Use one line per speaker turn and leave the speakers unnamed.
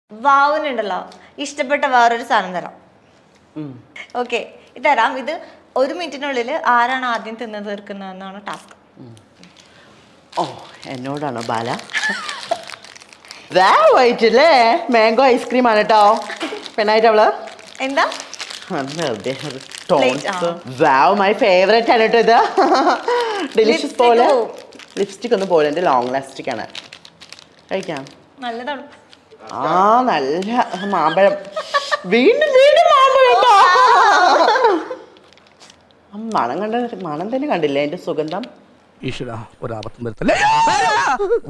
വാവിനുണ്ടല്ലോ ഇഷ്ടപ്പെട്ട വേറൊരു സാധനം തരാം
ഉം.
ഓക്കെ തരാം ഇത് ഒരു മിനിറ്റിനുള്ളിൽ ആരാണ് ആദ്യം തിന്ന് തീർക്കുന്നതെന്നാണ് ടാസ്ക്
ഓ എന്നോടാണോ ബാല വൈറ്റല്ലേ മാംഗോ ഐസ്ക്രീം ആണ് കേട്ടോ പെണ്ണായിട്ട് അവള്
എന്താ
ടോൺസ്
ആ.
വാവ് മൈ ഫേവറേറ്റ് ആണ് കേട്ടോ ഇത് ഡെലിഷ്യസ്
Lipstick
പോലെ
പോവും.
ലിപ്സ്റ്റിക് ഒന്നും പോലെ എൻ്റെ ലോങ് ലാസ്റ്റിക് ആണ് കഴിക്കാം
നല്ല തണുപ്പ്
ആ നല്ല മാമ്പഴം വീണ്ടും വീണ്ടും മാമ്പഴം ട്ടോ. ആ മണം കണ്ട മണം തന്നെ കണ്ടില്ലേ അതിന്റെ സുഗന്ധം
ഈശ്വര ഒരാപത്തും വരുത്തല്ലേ